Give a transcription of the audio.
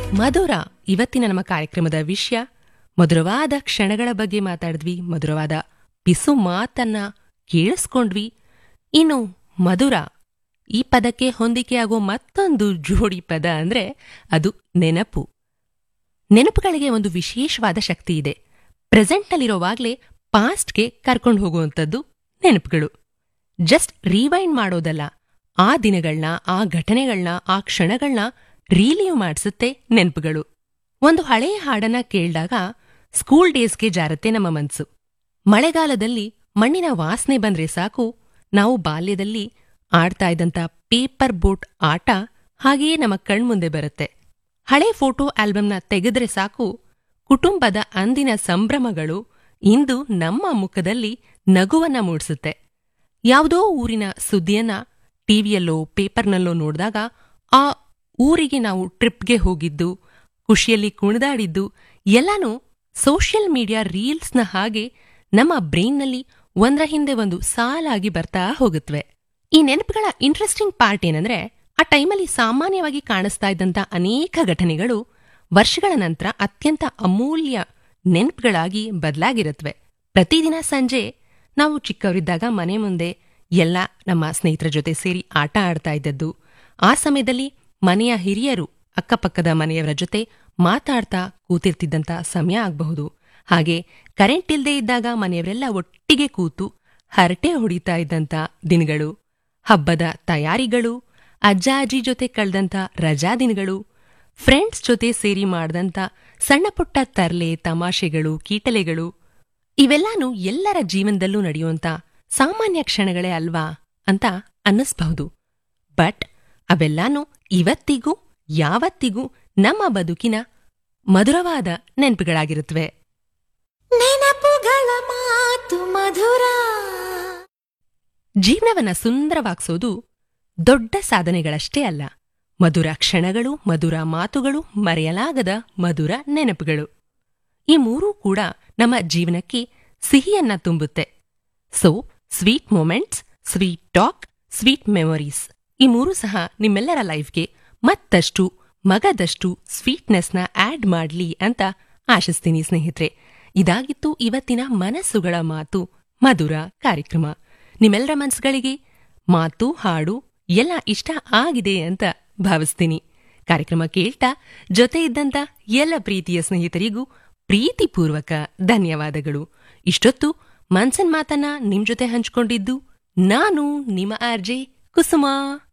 ಮಧುರ ಇವತ್ತಿನ ನಮ್ಮ ಕಾರ್ಯಕ್ರಮದ ವಿಷಯ ಮಧುರವಾದ ಕ್ಷಣಗಳ ಬಗ್ಗೆ ಮಾತಾಡಿದ್ವಿ ಮಧುರವಾದ ಪಿಸು ಮಾತನ್ನ ಕೇಳಿಸ್ಕೊಂಡ್ವಿ ಇನ್ನು ಮಧುರ ಈ ಪದಕ್ಕೆ ಹೊಂದಿಕೆಯಾಗೋ ಮತ್ತೊಂದು ಜೋಡಿ ಪದ ಅಂದ್ರೆ ಅದು ನೆನಪು ನೆನಪುಗಳಿಗೆ ಒಂದು ವಿಶೇಷವಾದ ಶಕ್ತಿ ಇದೆ ಪ್ರೆಸೆಂಟ್ನಲ್ಲಿರೋವಾಗ್ಲೇ ಪಾಸ್ಟ್ಗೆ ಕರ್ಕೊಂಡು ಹೋಗುವಂಥದ್ದು ನೆನಪುಗಳು ಜಸ್ಟ್ ರಿವೈಂಡ್ ಮಾಡೋದಲ್ಲ ಆ ದಿನಗಳನ್ನ ಆ ಘಟನೆಗಳನ್ನ ಆ ಕ್ಷಣಗಳನ್ನ ರೀಲಿವ್ ಮಾಡಿಸುತ್ತೆ ನೆನಪುಗಳು ಒಂದು ಹಳೆಯ ಹಾಡನ್ನ ಕೇಳಿದಾಗ ಸ್ಕೂಲ್ ಡೇಸ್ಗೆ ಜಾರತ್ತೆ ನಮ್ಮ ಮನ್ಸು ಮಳೆಗಾಲದಲ್ಲಿ ಮಣ್ಣಿನ ವಾಸನೆ ಬಂದ್ರೆ ಸಾಕು ನಾವು ಬಾಲ್ಯದಲ್ಲಿ ಆಡ್ತಾ ಇದ್ದಂಥ ಪೇಪರ್ ಬೋಟ್ ಆಟ ಹಾಗೆಯೇ ನಮ್ಮ ಕಣ್ಮುಂದೆ ಬರುತ್ತೆ ಹಳೆ ಫೋಟೋ ಆಲ್ಬಮ್ನ ತೆಗೆದ್ರೆ ಸಾಕು ಕುಟುಂಬದ ಅಂದಿನ ಸಂಭ್ರಮಗಳು ಇಂದು ನಮ್ಮ ಮುಖದಲ್ಲಿ ನಗುವನ್ನ ಮೂಡಿಸುತ್ತೆ ಯಾವುದೋ ಊರಿನ ಸುದ್ದಿಯನ್ನ ಟಿವಿಯಲ್ಲೋ ಪೇಪರ್ನಲ್ಲೋ ನೋಡಿದಾಗ ಆ ಊರಿಗೆ ನಾವು ಟ್ರಿಪ್ಗೆ ಹೋಗಿದ್ದು ಖುಷಿಯಲ್ಲಿ ಕುಣಿದಾಡಿದ್ದು ಎಲ್ಲಾನು ಸೋಷಿಯಲ್ ಮೀಡಿಯಾ ರೀಲ್ಸ್ನ ಹಾಗೆ ನಮ್ಮ ಬ್ರೈನ್ನಲ್ಲಿ ಒಂದರ ಹಿಂದೆ ಒಂದು ಸಾಲಾಗಿ ಬರ್ತಾ ಹೋಗುತ್ತವೆ ಈ ನೆನಪುಗಳ ಇಂಟ್ರೆಸ್ಟಿಂಗ್ ಪಾರ್ಟ್ ಏನಂದ್ರೆ ಆ ಟೈಮಲ್ಲಿ ಸಾಮಾನ್ಯವಾಗಿ ಕಾಣಿಸ್ತಾ ಇದ್ದಂಥ ಅನೇಕ ಘಟನೆಗಳು ವರ್ಷಗಳ ನಂತರ ಅತ್ಯಂತ ಅಮೂಲ್ಯ ನೆನಪುಗಳಾಗಿ ಬದಲಾಗಿರುತ್ತವೆ ಪ್ರತಿದಿನ ಸಂಜೆ ನಾವು ಚಿಕ್ಕವರಿದ್ದಾಗ ಮನೆ ಮುಂದೆ ಎಲ್ಲ ನಮ್ಮ ಸ್ನೇಹಿತರ ಜೊತೆ ಸೇರಿ ಆಟ ಆಡ್ತಾ ಇದ್ದದ್ದು ಆ ಸಮಯದಲ್ಲಿ ಮನೆಯ ಹಿರಿಯರು ಅಕ್ಕಪಕ್ಕದ ಮನೆಯವರ ಜೊತೆ ಮಾತಾಡ್ತಾ ಕೂತಿರ್ತಿದ್ದಂಥ ಸಮಯ ಆಗಬಹುದು ಹಾಗೆ ಕರೆಂಟ್ ಇಲ್ಲದೆ ಇದ್ದಾಗ ಮನೆಯವರೆಲ್ಲ ಒಟ್ಟಿಗೆ ಕೂತು ಹರಟೆ ಹೊಡಿತಾ ಇದ್ದಂಥ ದಿನಗಳು ಹಬ್ಬದ ತಯಾರಿಗಳು ಅಜ್ಜ ಅಜ್ಜಿ ಜೊತೆ ಕಳೆದಂಥ ರಜಾ ದಿನಗಳು ಫ್ರೆಂಡ್ಸ್ ಜೊತೆ ಸೇರಿ ಮಾಡ್ದಂಥ ಸಣ್ಣ ಪುಟ್ಟ ತರ್ಲೆ ತಮಾಷೆಗಳು ಕೀಟಲೆಗಳು ಇವೆಲ್ಲಾನು ಎಲ್ಲರ ಜೀವನದಲ್ಲೂ ನಡೆಯುವಂಥ ಸಾಮಾನ್ಯ ಕ್ಷಣಗಳೇ ಅಲ್ವಾ ಅಂತ ಅನ್ನಿಸ್ಬಹುದು ಬಟ್ ಅವೆಲ್ಲಾನು ಇವತ್ತಿಗೂ ಯಾವತ್ತಿಗೂ ನಮ್ಮ ಬದುಕಿನ ಮಧುರವಾದ ನೆನಪುಗಳಾಗಿರುತ್ತವೆ ನೆನಪುಗಳ ಮಾತು ಮಧುರ ಜೀವನವನ್ನ ಸುಂದರವಾಗಿಸೋದು ದೊಡ್ಡ ಸಾಧನೆಗಳಷ್ಟೇ ಅಲ್ಲ ಮಧುರ ಕ್ಷಣಗಳು ಮಧುರ ಮಾತುಗಳು ಮರೆಯಲಾಗದ ಮಧುರ ನೆನಪುಗಳು ಈ ಮೂರೂ ಕೂಡ ನಮ್ಮ ಜೀವನಕ್ಕೆ ಸಿಹಿಯನ್ನ ತುಂಬುತ್ತೆ so sweet moments sweet talk sweet memories ಈ ಮೂರೂ ಸಹ ನಿಮ್ಮೆಲ್ಲರ ಲೈಫ್ಗೆ ಮತ್ತಷ್ಟು ಮಗದಷ್ಟು ಸ್ವೀಟ್ನೆಸ್ನ ಆಡ್ ಮಾಡ್ಲಿ ಅಂತ ಆಶಿಸ್ತೀನಿ ಸ್ನೇಹಿತರೆ ಇದಾಗಿತ್ತು ಇವತ್ತಿನ ಮನಸ್ಸುಗಳ ಮಾತು ಮಧುರ ಕಾರ್ಯಕ್ರಮ ನಿಮ್ಮೆಲ್ಲರ ಮನಸ್ಸುಗಳಿಗೆ ಮಾತು ಹಾಡು ಎಲ್ಲ ಇಷ್ಟ ಆಗಿದೆ ಅಂತ ಭಾವಿಸ್ತೀನಿ ಕಾರ್ಯಕ್ರಮ ಕೇಳ್ತಾ ಜೊತೆ ಇದ್ದಂತ ಎಲ್ಲ ಪ್ರೀತಿಯ ಸ್ನೇಹಿತರಿಗೂ ಪ್ರೀತಿಪೂರ್ವಕ ಧನ್ಯವಾದಗಳು ಇಷ್ಟೊತ್ತು ಮನ್ಸನ್ ಮಾತನ್ನ ನಿಮ್ ಜೊತೆ ಹಂಚ್ಕೊಂಡಿದ್ದು ನಾನು ನಿಮ್ಮ ಆರ್ಜೆ ಕುಸುಮಾ